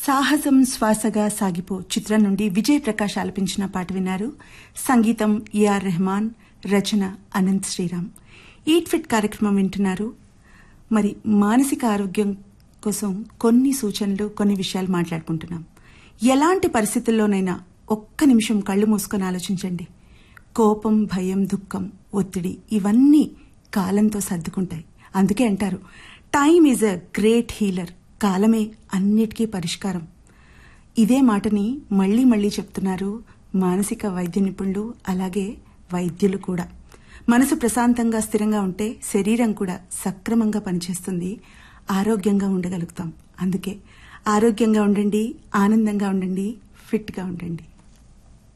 సాహసం శ్వాసగా సాగిపో చిత్రం నుండి విజయ్ ప్రకాష్ ఆలపించిన పాట విన్నారు సంగీతం ఏఆర్ రెహమాన్ రచన అనంత్ శ్రీరామ్ ఈట్ ఫిట్ కార్యక్రమం వింటున్నారు మరి మానసిక ఆరోగ్యం కోసం కొన్ని సూచనలు కొన్ని విషయాలు మాట్లాడుకుంటున్నాం ఎలాంటి పరిస్థితుల్లోనైనా ఒక్క నిమిషం కళ్ళు మూసుకొని ఆలోచించండి కోపం భయం దుఃఖం ఒత్తిడి ఇవన్నీ కాలంతో సర్దుకుంటాయి అందుకే అంటారు time is a great healer కాలమే అన్నిటికీ పరిష్కారం ఇదే మాటని మళ్లీ మళ్లీ చెప్తున్నారు మానసిక వైద్య నిపుణులు అలాగే వైద్యులు కూడా మనసు ప్రశాంతంగా స్థిరంగా ఉంటే శరీరం కూడా సక్రమంగా పనిచేస్తుంది ఆరోగ్యంగా ఉండగలుగుతాం అందుకే ఆరోగ్యంగా ఉండండి ఆనందంగా ఉండండి ఫిట్గా ఉండండి